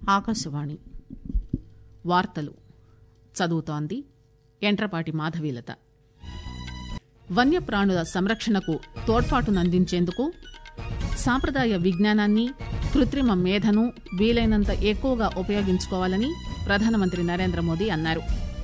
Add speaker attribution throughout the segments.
Speaker 1: ఆకాశవాణి వార్తలు చదువుతోంది ఎంట్రపాటి మాధవీలత వన్యప్రాణుల సంరక్షణకు తోడ్పాటునందించేందుకు సాంప్రదాయ విజ్ఞానాన్ని కృత్రిమ మేధను వీలైనంత ఎక్కువగా ఉపయోగించుకోవాలని ప్రధానమంత్రి నరేంద్ర మోదీ అన్నారు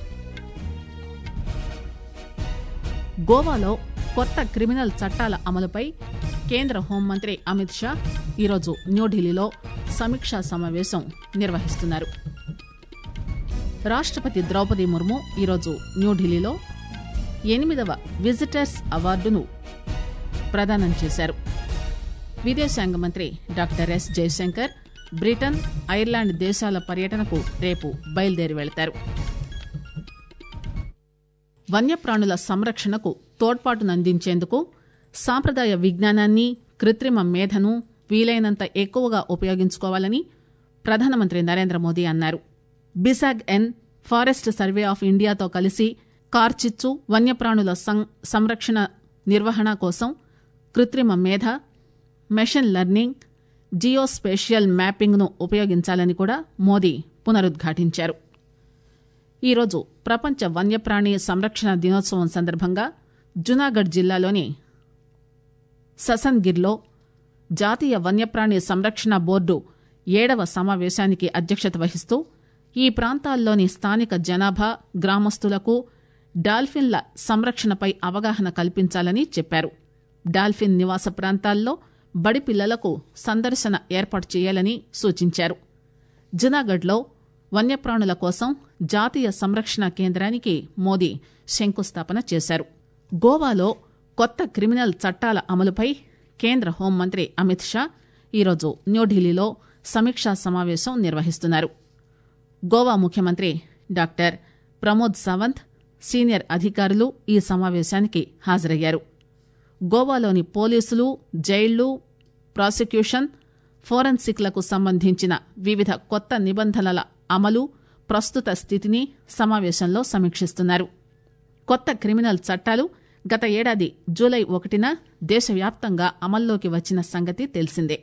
Speaker 1: గోవాలో కొత్త క్రిమినల్ చట్టాల అమలుపై కేంద్ర హోంమంత్రి అమిత్ షా ఈరోజు న్యూఢిల్లీలో సమీక్షా సమావేశం నిర్వహిస్తున్నారు రాష్టపతి ద్రౌపది ముర్ము ఈరోజు న్యూఢిల్లీలో ఎనిమిదవ విజిటర్స్ అవార్డును ప్రదానం చేశారు విదేశాంగ మంత్రి doctor S Jaishankar Britain Ireland దేశాల పర్యటనకు రేపు బయలుదేరి వెళతారు వన్యప్రాణుల సంరక్షణకు తోడ్పాటునందించేందుకు సాంప్రదాయ విజ్ఞానాన్ని కృత్రిమ మేధను వీలైనంత ఎక్కువగా ఉపయోగించుకోవాలని ప్రధానమంత్రి నరేంద్ర మోదీ అన్నారు BISAG N forest survey of ఇండియాతో కలిసి కార్చిచ్చు వన్యప్రాణుల సంరక్షణ నిర్వహణ కోసం కృత్రిమ మేధ మెషిన్ లెర్నింగ్ జియోస్పేషియల్ మ్యాపింగ్ ను ఉపయోగించాలని కూడా మోదీ పునరుద్ఘాటించారు ఈరోజు ప్రపంచ వన్యప్రాణి సంరక్షణ దినోత్సవం సందర్భంగా జునాగఢ్ జిల్లాలోని ససన్గిర్లో జాతీయ వన్యప్రాణి సంరక్షణ బోర్డు ఏడవ సమావేశానికి అధ్యక్షత వహిస్తూ ఈ ప్రాంతాల్లోని స్థానిక జనాభా గ్రామస్తులకు డాల్ఫిన్ల సంరక్షణపై అవగాహన కల్పించాలని చెప్పారు డాల్ఫిన్ నివాస ప్రాంతాల్లో బడి పిల్లలకు సందర్శన ఏర్పాటు చేయాలని సూచించారు జునాగఢ్లో వన్యప్రాణుల కోసం జాతీయ సంరక్షణ కేంద్రానికి మోదీ శంకుస్థాపన చేశారు గోవాలో కొత్త క్రిమినల్ చట్టాల అమలుపై కేంద్ర హోంమంత్రి అమిత్ షా ఈరోజు న్యూఢిల్లీలో సమీక్షా సమావేశం నిర్వహిస్తున్నారు గోవా ముఖ్యమంత్రి డాక్టర్ ప్రమోద్ సావంత్ సీనియర్ అధికారులు ఈ సమావేశానికి హాజరయ్యారు గోవాలోని పోలీసులు జైళ్లు ప్రాసిక్యూషన్ ఫోరెన్సిక్లకు సంబంధించిన వివిధ కొత్త నిబంధనల అమలు ప్రస్తుత స్థితిని సమావేశంలో సమీక్షిస్తున్నారు కొత్త క్రిమినల్ చట్టాలు గత ఏడాది జూలై ఒకటిన దేశవ్యాప్తంగా అమల్లోకి వచ్చిన సంగతి తెలిసిందే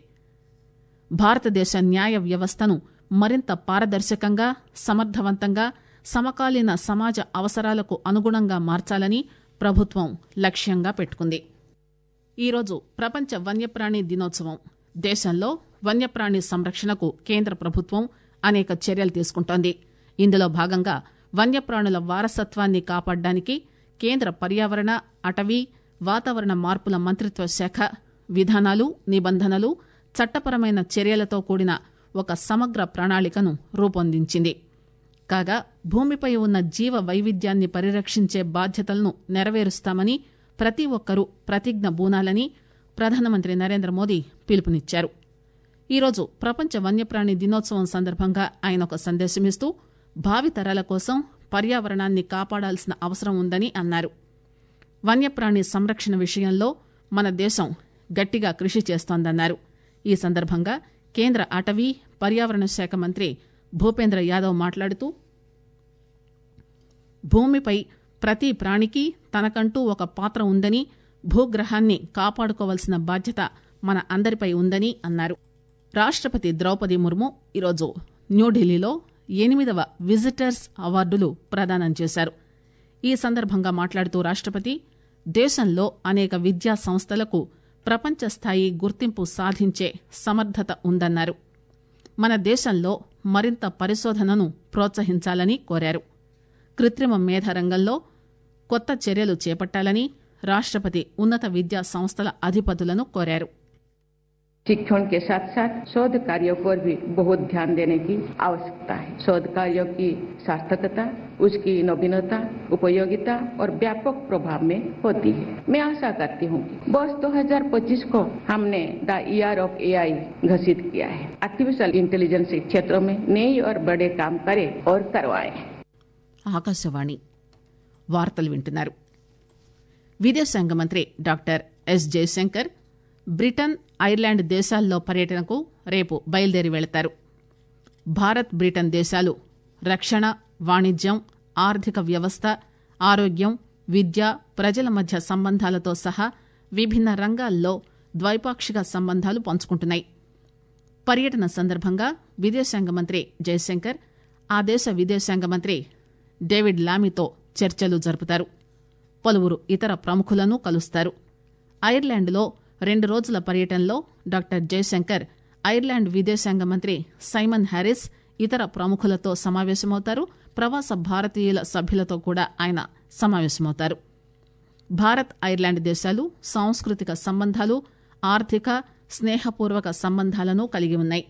Speaker 1: భారతదేశ న్యాయ వ్యవస్థను మరింత పారదర్శకంగా సమర్థవంతంగా సమకాలీన సమాజ అవసరాలకు అనుగుణంగా మార్చాలని ప్రభుత్వం లక్ష్యంగా పెట్టుకుంది ఈరోజు ప్రపంచ వన్యప్రాణి దినోత్సవం దేశంలో వన్యప్రాణి సంరక్షణకు కేంద్ర ప్రభుత్వం అనేక చర్యలు తీసుకుంటోంది ఇందులో భాగంగా వన్యప్రాణుల వారసత్వాన్ని కాపాడడానికి కేంద్ర పర్యావరణ అటవీ వాతావరణ మార్పుల మంత్రిత్వ శాఖ విధానాలు నిబంధనలు చట్టపరమైన చర్యలతో కూడిన ఒక సమగ్ర ప్రణాళికను రూపొందించింది కాగా భూమిపై ఉన్న జీవ వైవిధ్యాన్ని పరిరక్షించే బాధ్యతలను నెరవేరుస్తామని ప్రతి ఒక్కరూ ప్రతిజ్ఞ బూనాలని ప్రధానమంత్రి నరేంద్ర మోదీ పిలుపునిచ్చారు ఈరోజు ప్రపంచ వన్యప్రాణి దినోత్సవం సందర్భంగా ఆయన ఒక సందేశమిస్తూ భావితరాల కోసం పర్యావరణాన్ని కాపాడాల్సిన అవసరం ఉందని అన్నారు వన్యప్రాణి సంరక్షణ విషయంలో మన దేశం గట్టిగా కృషి చేస్తోందన్నారు ఈ సందర్భంగా కేంద్ర అటవీ పర్యావరణ శాఖ మంత్రి భూపేంద్ర యాదవ్ మాట్లాడుతూ భూమిపై ప్రతి ప్రాణికి తనకంటూ ఒక పాత్ర ఉందని భూగ్రహాన్ని కాపాడుకోవాల్సిన బాధ్యత మన అందరిపై ఉందని అన్నారు రాష్టపతి ద్రౌపది ముర్ము ఈరోజు న్యూఢిల్లీలో ఎనిమిదవ విజిటర్స్ అవార్డులు ప్రదానం చేశారు ఈ సందర్భంగా మాట్లాడుతూ రాష్టపతి దేశంలో అనేక విద్యా సంస్థలకు ప్రపంచ స్థాయి గుర్తింపు సాధించే సమర్థత ఉందన్నారు మన దేశంలో మరింత పరిశోధనను ప్రోత్సహించాలని కోరారు కృత్రిమ మేధ రంగంలో కొత్త చర్యలు చేపట్టాలని రాష్టపతి ఉన్నత విద్యా సంస్థల అధిపతులను కోరారు
Speaker 2: शिक्षण के साथ साथ शोध कार्यों पर भी बहुत ध्यान देने की आवश्यकता है शोध कार्यों की सार्थकता उसकी नवीनता उपयोगिता और व्यापक प्रभाव में होती है मैं आशा करती हूँ कि वर्ष 2025 को हमने द ईयर ऑफ एआई घोषित किया है आर्टिफिशियल इंटेलिजेंस के क्षेत्रों में नए और बड़े काम करें और करवाएं
Speaker 1: ఆకాశవాణి వార్తలు వింటున్నారు విదేశాంగ మంత్రి doctor S Jaishankar Britain Ireland దేశాల్లో పర్యటనకు రేపు బయలుదేరి వెళతారు భారత్ బ్రిటన్ దేశాలు రక్షణ వాణిజ్యం ఆర్థిక వ్యవస్థ ఆరోగ్యం విద్య ప్రజల మధ్య సంబంధాలతో సహా విభిన్న రంగాల్లో ద్వైపాక్షిక సంబంధాలు పంచుకుంటున్నాయి పర్యటన సందర్భంగా విదేశాంగ మంత్రి జయశంకర్ ఆ దేశ విదేశాంగ మంత్రి డేవిడ్ లామీతో చర్చలు జరుపుతారు పలువురు ఇతర ప్రముఖులను కలుస్తారు ఐర్లాండ్లో రెండు రోజుల పర్యటనలో డాక్టర్ జయశంకర్ ఐర్లాండ్ విదేశాంగ మంత్రి సైమన్ హ్యారిస్ ఇతర ప్రముఖులతో సమావేశమవుతారు ప్రవాస భారతీయుల సభ్యులతో కూడా ఆయన సమావేశమవుతారు భారత్ ఐర్లాండ్ దేశాలు సాంస్కృతిక సంబంధాలు ఆర్థిక స్నేహపూర్వక సంబంధాలను కలిగి ఉన్నాయి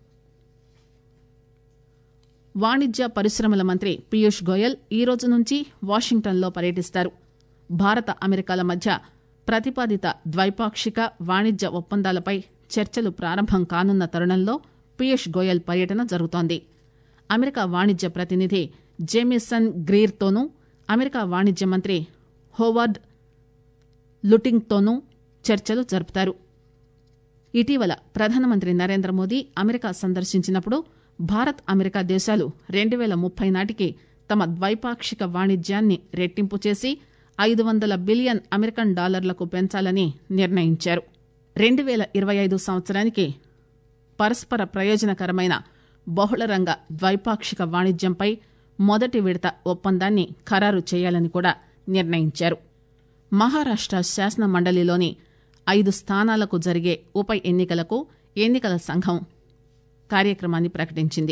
Speaker 1: వాణిజ్య పరిశ్రమల మంత్రి పీయూష్ గోయల్ ఈ రోజు నుంచి వాషింగ్టన్లో పర్యటిస్తారు భారత అమెరికాల మధ్య ప్రతిపాదిత ద్వైపాక్షిక వాణిజ్య ఒప్పందాలపై చర్చలు ప్రారంభం కానున్న తరుణంలో పీయూష్ గోయల్ పర్యటన జరుగుతోంది అమెరికా వాణిజ్య ప్రతినిధి జేమిసన్ గ్రీర్తోనూ అమెరికా వాణిజ్య మంత్రి హోవార్డ్ లుటింగ్తోనూ చర్చలు జరుపుతారు ఇటీవల ప్రధానమంత్రి నరేంద్ర మోదీ అమెరికా సందర్శించినప్పుడు భారత్ అమెరికా దేశాలు రెండు పేల ముప్పై నాటికి తమ ద్వైపాక్షిక వాణిజ్యాన్ని రెట్టింపు చేసి ఐదు వందల బిలియన్ అమెరికన్ డాలర్లకు పెంచాలని నిర్ణయించారు రెండు పేల ఇరవై ఐదు సంవత్సరానికి పరస్పర ప్రయోజనకరమైన బహుళరంగ ద్వైపాక్షిక వాణిజ్యంపై మొదటి విడత ఒప్పందాన్ని ఖరారు చేయాలని కూడా నిర్ణయించారు మహారాష్ట శాసన మండలిలోని ఐదు స్థానాలకు జరిగే ఉప ఎన్నికలకు ఎన్నికల సంఘం కార్యక్రమాన్ని ప్రకటించింది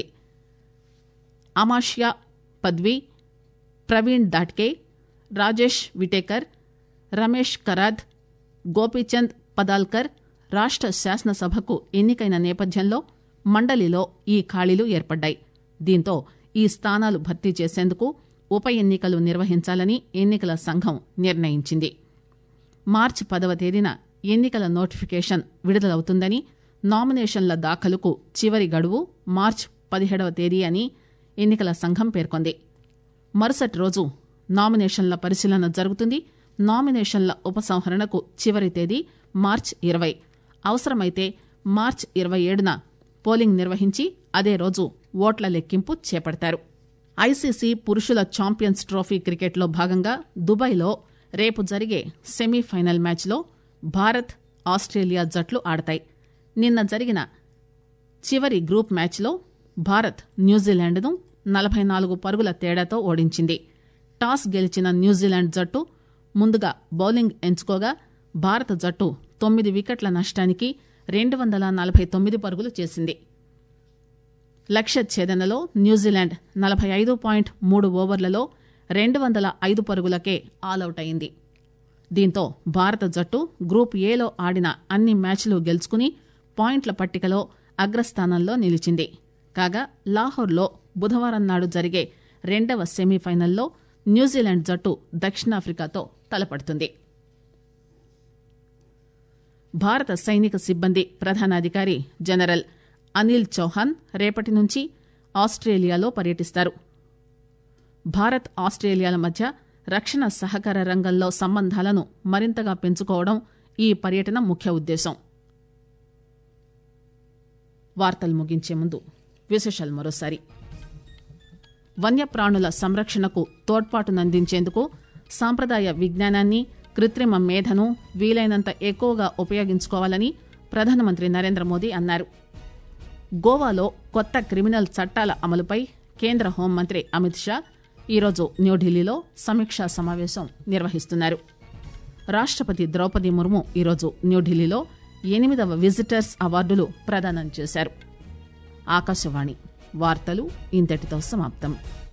Speaker 1: అమాష్యా పద్వి ప్రవీణ్ దాట్కే రాజేష్ విటేకర్ రమేష్ కరాద్ గోపీచంద్ పదాల్కర్ రాష్ట శాసనసభకు ఎన్నికైన నేపథ్యంలో మండలిలో ఈ ఖాళీలు ఏర్పడ్డాయి దీంతో ఈ స్థానాలు భర్తీ చేసేందుకు ఉప ఎన్నికలు నిర్వహించాలని ఎన్నికల సంఘం నిర్ణయించింది మార్చి పదవ తేదీన ఎన్నికల నోటిఫికేషన్ విడుదలవుతుందని నామినేషన్ల దాఖలుకు చివరి గడువు మార్చి పదిహేడవ తేదీ అని ఎన్నికల సంఘం పేర్కొంది మరుసటి రోజు నామినేషన్ల పరిశీలన జరుగుతుంది నామినేషన్ల ఉపసంహరణకు చివరి తేదీ మార్చి ఇరవై అవసరమైతే మార్చి ఇరవై ఏడున పోలింగ్ నిర్వహించి అదే రోజు ఓట్ల లెక్కింపు చేపడతారు ఐసీసీ పురుషుల ఛాంపియన్స్ ట్రోఫీ క్రికెట్లో భాగంగా దుబాయ్లో రేపు జరిగే సెమీఫైనల్ మ్యాచ్లో భారత్ ఆస్ట్రేలియా జట్లు ఆడతాయి నిన్న జరిగిన చివరి గ్రూప్ మ్యాచ్లో భారత్ న్యూజిలాండ్ను నలభై నాలుగు పరుగుల తేడాతో ఓడించింది టాస్ గెలిచిన న్యూజిలాండ్ జట్టు ముందుగా బౌలింగ్ ఎంచుకోగా భారత జట్టు తొమ్మిది వికెట్ల నష్టానికి రెండు వందల నలభై తొమ్మిది పరుగులు చేసింది లక్ష్య ఛేదనలో న్యూజిలాండ్ నలభై ఐదు పాయింట్ మూడు ఓవర్లలో రెండు వందల ఐదు పరుగులకే ఆలౌట్ అయింది దీంతో భారత జట్టు గ్రూప్ ఏలో ఆడిన అన్ని మ్యాచ్లు గెలుచుకుని పాయింట్ల పట్టికలో అగ్రస్థానంలో నిలిచింది కాగా లాహోర్లో బుధవారం నాడు జరిగే రెండవ సెమీఫైనల్లో న్యూజిలాండ్ జట్టు దక్షిణాఫ్రికాతో తలపడుతుంది భారత సైనిక సిబ్బంది ప్రధానాధికారి జనరల్ అనిల్ చౌహాన్ రేపటి నుంచి ఆస్ట్రేలియాలో పర్యటిస్తారు భారత్ ఆస్ట్రేలియాల మధ్య రక్షణ సహకార రంగంలో సంబంధాలను మరింతగా పెంచుకోవడం ఈ పర్యటన ముఖ్య ఉద్దేశం వార్తలు ముగించే ముందు విశేషాలు మరోసారి వన్యప్రాణుల సంరక్షణకు తోడ్పాటునందించేందుకు సాంప్రదాయ విజ్ఞానాన్ని కృత్రిమ మేధను వీలైనంత ఎక్కువగా ఉపయోగించుకోవాలని ప్రధానమంత్రి నరేంద్ర మోదీ అన్నారు గోవాలో కొత్త క్రిమినల్ చట్టాల అమలుపై కేంద్ర హోంమంత్రి అమిత్ షా ఈరోజు న్యూఢిల్లీలో సమీక్షా సమావేశం నిర్వహిస్తున్నారు రాష్టపతి ద్రౌపది ముర్ము ఈరోజు న్యూఢిల్లీలో ఎనిమిదవ విజిటర్స్ అవార్డులు ప్రదానం చేశారు ఆకాశవాణి వార్తలు ఇంతటితో సమాప్తం